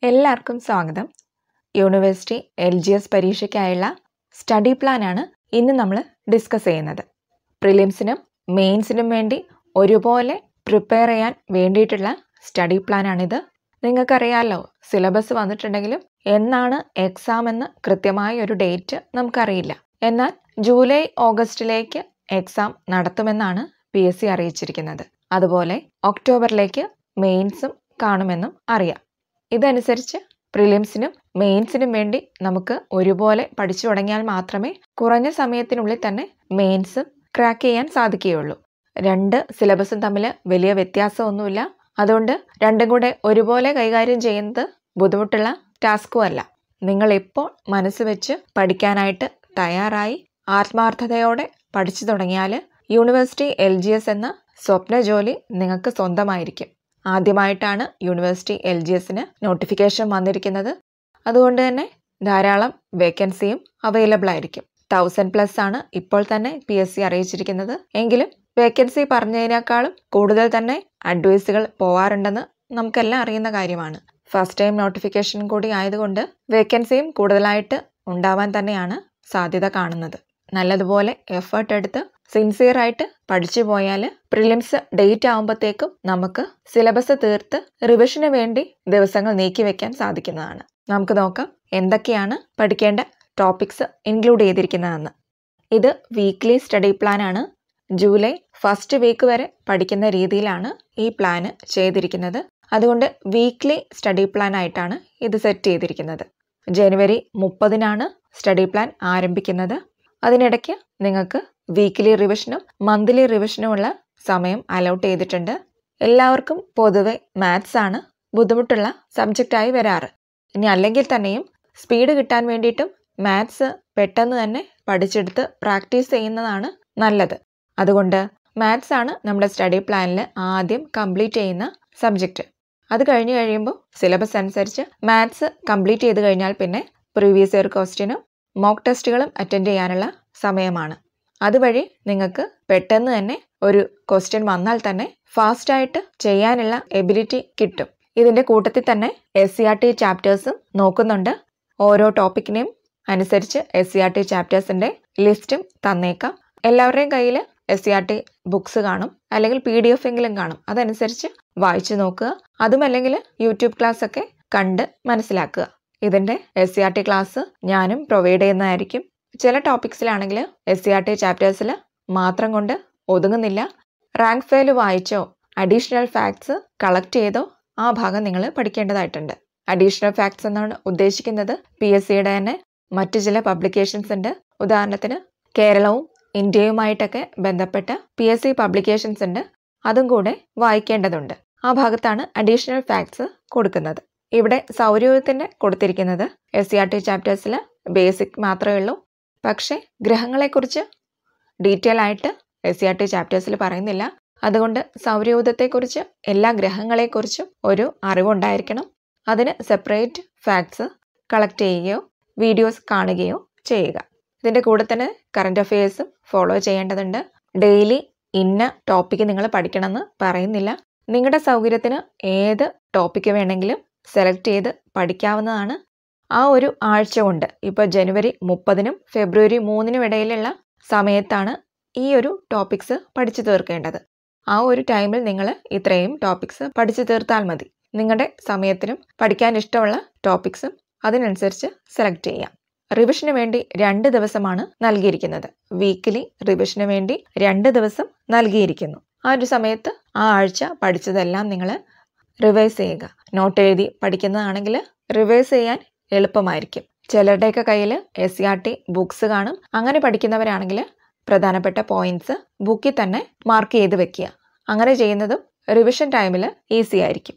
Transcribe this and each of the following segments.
എല്ലാവർക്കും സ്വാഗതം university L G S പരീക്ഷയ്ക്കായുള്ള സ്റ്റഡി പ്ലാനാണ് ഇന്ന് നമ്മൾ ഡിസ്കസ് ചെയ്യുന്നത് പ്രിലിംസിനും മെയിൻസിനും വേണ്ടി ഒരുപോലെ പ്രിപ്പയർ ചെയ്യാൻ വേണ്ടിയിട്ടുള്ള സ്റ്റഡി പ്ലാനാണിത് നിങ്ങൾക്കറിയാമല്ലോ സിലബസ് വന്നിട്ടുണ്ടെങ്കിലും എന്നാണ് എക്സാം എന്ന് കൃത്യമായ ഒരു ഡേറ്റ് നമുക്കറിയില്ല എന്നാൽ ജൂലൈ ഓഗസ്റ്റിലേക്ക് എക്സാം നടത്തുമെന്നാണ് പി എസ് സി അറിയിച്ചിരിക്കുന്നത് അതുപോലെ ഒക്ടോബറിലേക്ക് മെയിൻസും കാണുമെന്നും അറിയാം ഇതനുസരിച്ച് പ്രിലിംസിനും മെയിൻസിനും വേണ്ടി നമുക്ക് ഒരുപോലെ പഠിച്ചു തുടങ്ങിയാൽ മാത്രമേ കുറഞ്ഞ സമയത്തിനുള്ളിൽ തന്നെ മെയിൻസും ക്രാക്ക് ചെയ്യാൻ സാധിക്കുകയുള്ളൂ രണ്ട് സിലബസും തമ്മിൽ വലിയ വ്യത്യാസമൊന്നുമില്ല അതുകൊണ്ട് രണ്ടും കൂടെ ഒരുപോലെ കൈകാര്യം ചെയ്യുന്നത് ബുദ്ധിമുട്ടുള്ള ടാസ്കും അല്ല നിങ്ങൾ ഇപ്പോൾ മനസ്സ് വെച്ച് പഠിക്കാനായിട്ട് തയ്യാറായി ആത്മാർത്ഥതയോടെ പഠിച്ചു തുടങ്ങിയാൽ യൂണിവേഴ്സിറ്റി എൽ ജി എസ് എന്ന സ്വപ്ന ജോലി നിങ്ങൾക്ക് സ്വന്തമായിരിക്കും ആദ്യമായിട്ടാണ് യൂണിവേഴ്സിറ്റി എൽ ജി എസിന് നോട്ടിഫിക്കേഷൻ വന്നിരിക്കുന്നത് അതുകൊണ്ട് തന്നെ ധാരാളം വേക്കൻസിയും അവൈലബിൾ ആയിരിക്കും തൗസൻഡ് പ്ലസ് ആണ് ഇപ്പോൾ തന്നെ പി എസ് സി അറിയിച്ചിരിക്കുന്നത് എങ്കിലും വേക്കൻസി പറഞ്ഞതിനേക്കാളും കൂടുതൽ തന്നെ അഡ്വൈസുകൾ പോവാറുണ്ടെന്ന് നമുക്കെല്ലാം അറിയുന്ന കാര്യമാണ് ഫസ്റ്റ് ടൈം നോട്ടിഫിക്കേഷൻ കൂടി ആയതുകൊണ്ട് വേക്കൻസിയും കൂടുതലായിട്ട് ഉണ്ടാവാൻ തന്നെയാണ് സാധ്യത കാണുന്നത് നല്ലതുപോലെ എഫേർട്ട് എടുത്ത് സിൻസിയർ ആയിട്ട് പഠിച്ചു പോയാൽ പ്രിലിംസ് ഡേറ്റ് ആകുമ്പോഴത്തേക്കും നമുക്ക് സിലബസ് തീർത്ത് റിവിഷന് വേണ്ടി ദിവസങ്ങൾ നീക്കി വെക്കാൻ സാധിക്കുന്നതാണ് നമുക്ക് നോക്കാം എന്തൊക്കെയാണ് പഠിക്കേണ്ട ടോപ്പിക്സ് ഇൻക്ലൂഡ് ചെയ്തിരിക്കുന്നതെന്ന് ഇത് വീക്ക്ലി സ്റ്റഡി പ്ലാൻ ആണ് ജൂലൈ ഫസ്റ്റ് വീക്ക് വരെ പഠിക്കുന്ന രീതിയിലാണ് ഈ പ്ലാന് ചെയ്തിരിക്കുന്നത് അതുകൊണ്ട് വീക്ക്ലി സ്റ്റഡി പ്ലാൻ ആയിട്ടാണ് ഇത് സെറ്റ് ചെയ്തിരിക്കുന്നത് ജനുവരി മുപ്പതിനാണ് സ്റ്റഡി പ്ലാൻ ആരംഭിക്കുന്നത് അതിനിടയ്ക്ക് നിങ്ങൾക്ക് വീക്ക്ലി റിവിഷനും മന്ത്ലി റിവിഷനും ഉള്ള സമയം അലോട്ട് ചെയ്തിട്ടുണ്ട് എല്ലാവർക്കും പൊതുവെ മാത്സ് ആണ് ബുദ്ധിമുട്ടുള്ള സബ്ജക്റ്റായി വരാറ് ഇനി അല്ലെങ്കിൽ തന്നെയും സ്പീഡ് കിട്ടാൻ വേണ്ടിയിട്ടും മാത്സ് പെട്ടെന്ന് തന്നെ പഠിച്ചെടുത്ത് പ്രാക്ടീസ് ചെയ്യുന്നതാണ് നല്ലത് അതുകൊണ്ട് മാത്സ് ആണ് നമ്മുടെ സ്റ്റഡി പ്ലാനിൽ ആദ്യം കംപ്ലീറ്റ് ചെയ്യുന്ന സബ്ജക്റ്റ് അത് കഴിഞ്ഞ് കഴിയുമ്പോൾ സിലബസ് അനുസരിച്ച് മാത്സ് കംപ്ലീറ്റ് ചെയ്ത് കഴിഞ്ഞാൽ പിന്നെ പ്രീവിയസ് ഇയർ ക്വസ്റ്റ്യനും മോക്ക് ടെസ്റ്റുകളും അറ്റൻഡ് ചെയ്യാനുള്ള സമയമാണ് അതുവഴി നിങ്ങൾക്ക് പെട്ടെന്ന് തന്നെ ഒരു ക്വസ്റ്റ്യൻ വന്നാൽ തന്നെ ഫാസ്റ്റായിട്ട് ചെയ്യാനുള്ള എബിലിറ്റി കിട്ടും ഇതിൻ്റെ കൂട്ടത്തിൽ തന്നെ എസ് സി ആർ ടി ചാപ്റ്റേഴ്സും നോക്കുന്നുണ്ട് ഓരോ ടോപ്പിക്കിനെയും അനുസരിച്ച് എസ് സി ആർ ടി ചാപ്റ്റേഴ്സിൻ്റെ ലിസ്റ്റും തന്നേക്കാം എല്ലാവരുടെയും കയ്യിൽ S C R T books കാണും അല്ലെങ്കിൽ പി ഡി എഫ് എങ്കിലും കാണും അതനുസരിച്ച് വായിച്ചു നോക്കുക അതുമല്ലെങ്കിൽ യൂട്യൂബ് ക്ലാസ് ഒക്കെ കണ്ട് മനസ്സിലാക്കുക ഇതിൻ്റെ S C R T class ഞാനും പ്രൊവൈഡ് ചെയ്യുന്നതായിരിക്കും ചില ടോപ്പിക്സിലാണെങ്കിൽ എസ് സി ആർ ടി ചാപ്റ്റേഴ്സിൽ മാത്രം കൊണ്ട് ഒതുങ്ങുന്നില്ല റാങ്ക് ഫെയിൽ വായിച്ചോ അഡീഷണൽ ഫാക്ട്സ് കളക്ട് ചെയ്തോ ആ ഭാഗം നിങ്ങൾ പഠിക്കേണ്ടതായിട്ടുണ്ട് അഡീഷണൽ ഫാക്ട്സ് എന്നാണ് ഉദ്ദേശിക്കുന്നത് പി എസ് സിയുടെ തന്നെ മറ്റു ചില പബ്ലിക്കേഷൻസ് ഉണ്ട് ഉദാഹരണത്തിന് കേരളവും ഇന്ത്യയുമായിട്ടൊക്കെ ബന്ധപ്പെട്ട പി എസ് സി പബ്ലിക്കേഷൻസ് ഉണ്ട് അതും കൂടെ വായിക്കേണ്ടതുണ്ട് ആ ഭാഗത്താണ് അഡീഷണൽ ഫാക്ട്സ് കൊടുക്കുന്നത് ഇവിടെ സൗരയൂഥത്തിൻ്റെ കൊടുത്തിരിക്കുന്നത് എസ് സി ആർ ടി ചാപ്റ്റേഴ്സിൽ ബേസിക് മാത്രമേ ഉള്ളൂ പക്ഷേ ഗ്രഹങ്ങളെക്കുറിച്ച് ഡീറ്റെയിൽ ആയിട്ട് എസ് സി ആർ ടി ചാപ്റ്റേഴ്സിൽ പറയുന്നില്ല അതുകൊണ്ട് സൗരയൂഥത്തെക്കുറിച്ച് എല്ലാ ഗ്രഹങ്ങളെക്കുറിച്ചും ഒരു അറിവുണ്ടായിരിക്കണം അതിന് സെപ്പറേറ്റ് ഫാക്ട്സ് കളക്ട് ചെയ്യുകയോ വീഡിയോസ് കാണുകയോ ചെയ്യുക ഇതിൻ്റെ കൂടെ തന്നെ കറണ്ട് അഫയേഴ്സും ഫോളോ ചെയ്യേണ്ടതുണ്ട് ഡെയിലി ഇന്ന ടോപ്പിക്ക് നിങ്ങൾ പഠിക്കണമെന്ന് പറയുന്നില്ല നിങ്ങളുടെ സൗകര്യത്തിന് ഏത് ടോപ്പിക്ക് വേണമെങ്കിലും സെലക്ട് ചെയ്ത് പഠിക്കാവുന്നതാണ് ആ ഒരു ആഴ്ച കൊണ്ട് ഇപ്പോൾ ജനുവരി മുപ്പതിനും ഫെബ്രുവരി മൂന്നിനും ഇടയിലുള്ള സമയത്താണ് ഈ ഒരു ടോപ്പിക്സ് പഠിച്ചു തീർക്കേണ്ടത് ആ ഒരു ടൈമിൽ നിങ്ങൾ ഇത്രയും ടോപ്പിക്സ് പഠിച്ചു തീർത്താൽ മതി നിങ്ങളുടെ സമയത്തിനും പഠിക്കാൻ ഇഷ്ടമുള്ള ടോപ്പിക്സും അതിനനുസരിച്ച് സെലക്ട് ചെയ്യാം റിവിഷന് വേണ്ടി രണ്ട് ദിവസമാണ് നൽകിയിരിക്കുന്നത് വീക്കിലി റിവിഷന് വേണ്ടി രണ്ട് ദിവസം നൽകിയിരിക്കുന്നു ആ ഒരു സമയത്ത് ആ ആഴ്ച പഠിച്ചതെല്ലാം നിങ്ങൾ റിവൈസ് ചെയ്യുക നോട്ട് എഴുതി പഠിക്കുന്നതാണെങ്കിൽ റിവൈസ് ചെയ്യാൻ എളുപ്പമായിരിക്കും ചിലരുടെയൊക്കെ കയ്യിൽ S C R T books കാണും അങ്ങനെ പഠിക്കുന്നവരാണെങ്കിൽ പ്രധാനപ്പെട്ട പോയിന്റ്സ് ബുക്കിൽ തന്നെ മാർക്ക് ചെയ്ത് വെക്കുക അങ്ങനെ ചെയ്യുന്നതും റിവിഷൻ ടൈമിൽ ഈസി ആയിരിക്കും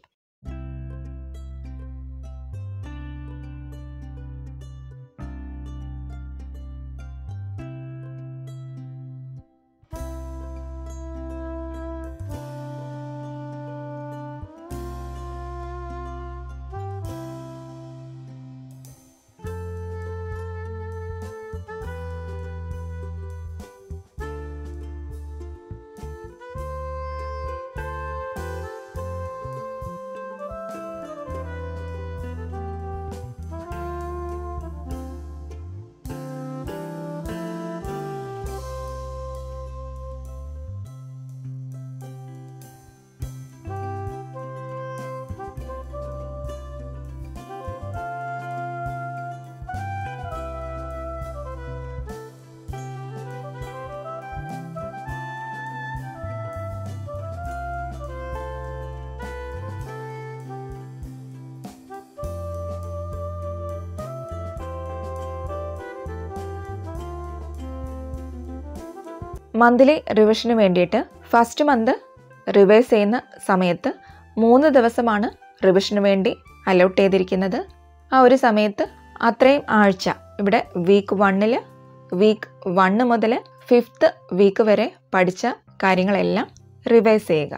മന്ത്ലി റിവിഷന് വേണ്ടിയിട്ട് ഫസ്റ്റ് മന്ത് റിവേഴ്സ് ചെയ്യുന്ന സമയത്ത് മൂന്ന് ദിവസമാണ് റിവിഷന് വേണ്ടി അലോട്ട് ചെയ്തിരിക്കുന്നത് ആ ഒരു സമയത്ത് അത്രയും ആഴ്ച ഇവിടെ വീക്ക് വണ്ണിൽ വീക്ക് വണ്ണ് മുതൽ ഫിഫ്ത്ത് വീക്ക് വരെ പഠിച്ച കാര്യങ്ങളെല്ലാം റിവൈസ് ചെയ്യുക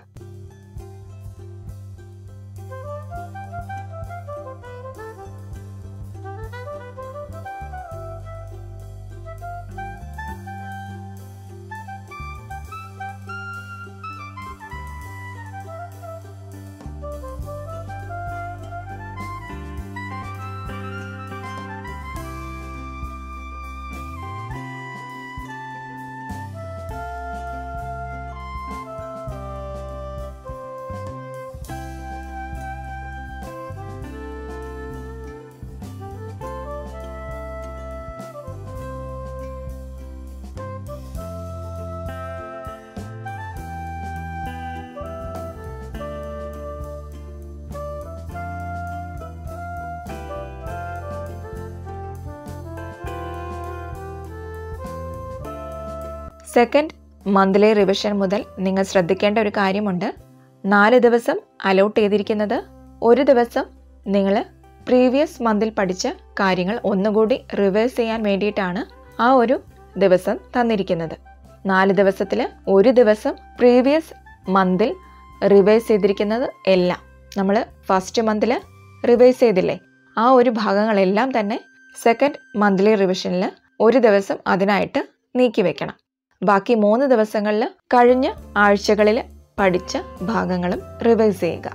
സെക്കൻഡ് മന്ത്ലി റിവിഷൻ മുതൽ നിങ്ങൾ ശ്രദ്ധിക്കേണ്ട ഒരു കാര്യമുണ്ട് നാല് ദിവസം അലോട്ട് ചെയ്തിരിക്കുന്നത് ഒരു ദിവസം നിങ്ങൾ പ്രീവിയസ് മന്തിൽ പഠിച്ച കാര്യങ്ങൾ ഒന്നുകൂടി റിവേഴ്സ് ചെയ്യാൻ വേണ്ടിയിട്ടാണ് ആ ഒരു ദിവസം തന്നിരിക്കുന്നത് നാല് ദിവസത്തിൽ ഒരു ദിവസം പ്രീവിയസ് മന്തിൽ റിവൈസ് ചെയ്തിരിക്കുന്നത് എല്ലാം നമ്മൾ ഫസ്റ്റ് മന്തിൽ റിവൈസ് ചെയ്തില്ലേ ആ ഒരു ഭാഗങ്ങളെല്ലാം തന്നെ സെക്കൻഡ് മന്ത്ലി റിവിഷനിൽ ഒരു ദിവസം അതിനായിട്ട് നീക്കി വെക്കണം ബാക്കി മൂന്ന് ദിവസങ്ങളിൽ കഴിഞ്ഞ ആഴ്ചകളിൽ പഠിച്ച ഭാഗങ്ങളും റിവൈസ് ചെയ്യുക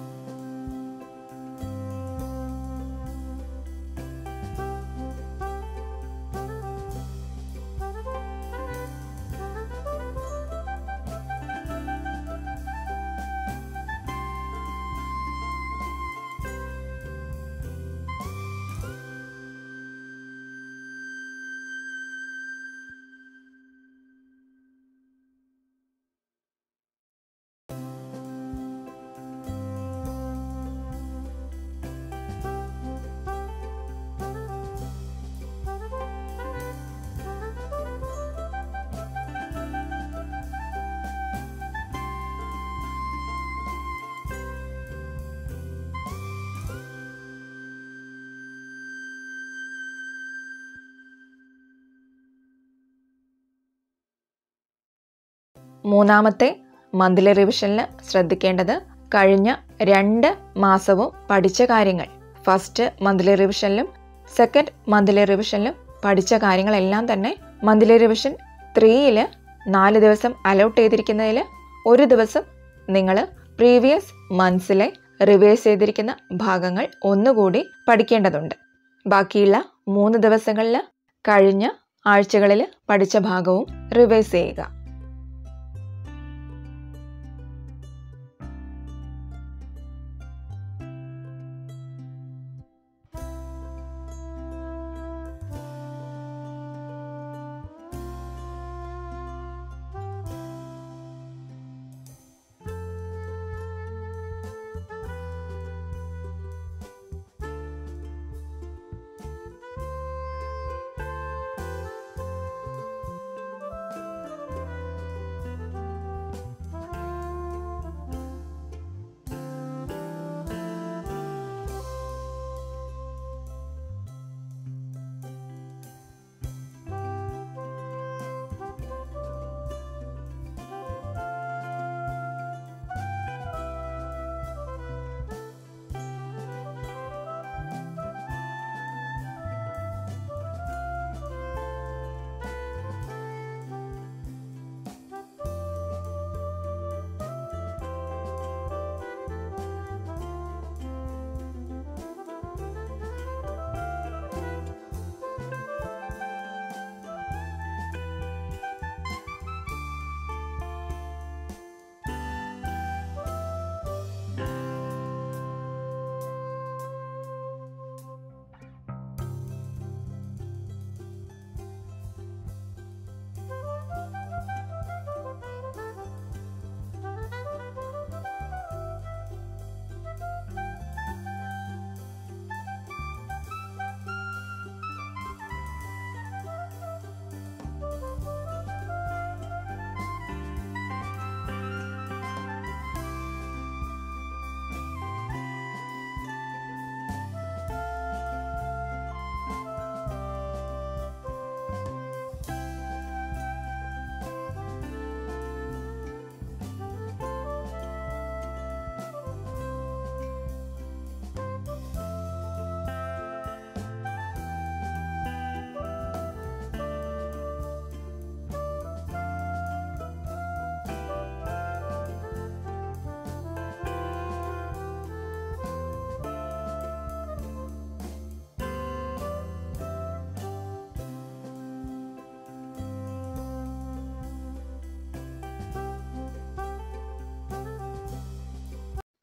മൂന്നാമത്തെ മന്ത്ലി റിവിഷനിൽ ശ്രദ്ധിക്കേണ്ടത് കഴിഞ്ഞ രണ്ട് മാസവും പഠിച്ച കാര്യങ്ങൾ ഫസ്റ്റ് മന്ത്ലി റിവിഷനിലും സെക്കൻഡ് മന്ത്ലി റിവിഷനിലും പഠിച്ച കാര്യങ്ങളെല്ലാം തന്നെ മന്ത്ലി റിവിഷൻ ത്രീയിൽ നാല് ദിവസം അലോട്ട് ചെയ്തിരിക്കുന്നതിൽ ഒരു ദിവസം നിങ്ങൾ പ്രീവിയസ് മന്ത്സിലെ റിവേഴ്സ് ചെയ്തിരിക്കുന്ന ഭാഗങ്ങൾ ഒന്നുകൂടി പഠിക്കേണ്ടതുണ്ട് ബാക്കിയുള്ള മൂന്ന് ദിവസങ്ങളിൽ കഴിഞ്ഞ ആഴ്ചകളിൽ പഠിച്ച ഭാഗവും റിവേഴ്സ് ചെയ്യുക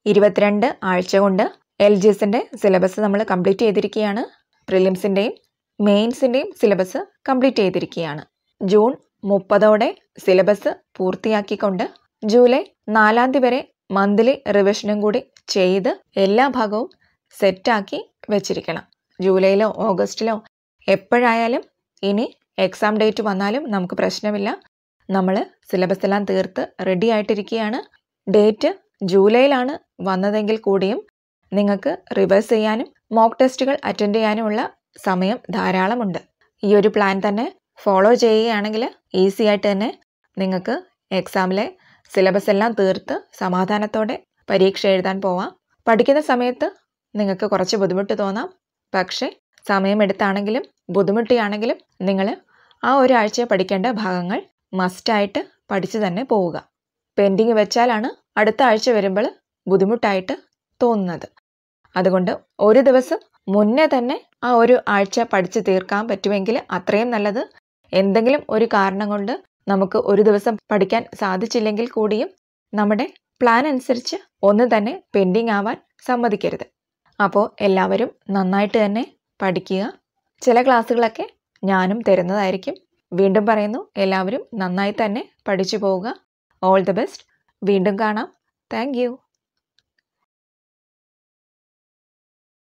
ഇരുപത്തിരണ്ട് ആഴ്ച കൊണ്ട് എൽ ജി എസിൻ്റെ സിലബസ് നമ്മൾ കംപ്ലീറ്റ് ചെയ്തിരിക്കുകയാണ് പ്രിലിംസിൻ്റെയും മെയിൻസിൻ്റെയും സിലബസ് കംപ്ലീറ്റ് ചെയ്തിരിക്കുകയാണ് ജൂൺ മുപ്പതോടെ സിലബസ് പൂർത്തിയാക്കിക്കൊണ്ട് ജൂലൈ നാലാം തീയതി വരെ മന്ത്ലി റിവിഷനും കൂടി ചെയ്ത് എല്ലാ ഭാഗവും സെറ്റാക്കി വെച്ചിരിക്കണം ജൂലൈയിലോ ഓഗസ്റ്റിലോ എപ്പോഴായാലും ഇനി എക്സാം ഡേറ്റ് വന്നാലും നമുക്ക് പ്രശ്നമില്ല നമ്മൾ സിലബസ് എല്ലാം തീർത്ത് റെഡി ആയിട്ടിരിക്കുകയാണ് ഡേറ്റ് ജൂലൈയിലാണ് വന്നതെങ്കിൽ കൂടിയും നിങ്ങൾക്ക് റിവേഴ്സ് ചെയ്യാനും മോക്ക് ടെസ്റ്റുകൾ അറ്റൻഡ് ചെയ്യാനുമുള്ള സമയം ധാരാളമുണ്ട് ഈ ഒരു പ്ലാൻ തന്നെ ഫോളോ ചെയ്യുകയാണെങ്കിൽ ഈസി ആയിട്ട് തന്നെ നിങ്ങൾക്ക് എക്സാമിലെ സിലബസ് എല്ലാം തീർത്ത് സമാധാനത്തോടെ പരീക്ഷ എഴുതാൻ പോവാം പഠിക്കുന്ന സമയത്ത് നിങ്ങൾക്ക് കുറച്ച് ബുദ്ധിമുട്ട് തോന്നാം പക്ഷേ സമയമെടുത്താണെങ്കിലും ബുദ്ധിമുട്ടിയാണെങ്കിലും നിങ്ങൾ ആ ഒരാഴ്ച പഠിക്കേണ്ട ഭാഗങ്ങൾ മസ്റ്റായിട്ട് പഠിച്ചു തന്നെ പോവുക പെൻഡിങ് വെച്ചാലാണ് അടുത്ത ആഴ്ച വരുമ്പോൾ ബുദ്ധിമുട്ടായിട്ട് തോന്നുന്നത് അതുകൊണ്ട് ഒരു ദിവസം മുന്നേ തന്നെ ആ ഒരു ആഴ്ച പഠിച്ചു തീർക്കാൻ പറ്റുമെങ്കിൽ അത്രയും നല്ലത് എന്തെങ്കിലും ഒരു കാരണം കൊണ്ട് നമുക്ക് ഒരു ദിവസം പഠിക്കാൻ സാധിച്ചില്ലെങ്കിൽ കൂടിയും നമ്മുടെ പ്ലാൻ അനുസരിച്ച് ഒന്ന് തന്നെ പെൻഡിങ് ആവാൻ സമ്മതിക്കരുത് അപ്പോൾ എല്ലാവരും നന്നായിട്ട് തന്നെ പഠിക്കുക ചില ക്ലാസ്സുകളൊക്കെ ഞാനും തരുന്നതായിരിക്കും വീണ്ടും പറയുന്നു എല്ലാവരും നന്നായി തന്നെ പഠിച്ചു പോവുക ഓൾ ദി ബെസ്റ്റ് വീണ്ടും കാണാം താങ്ക്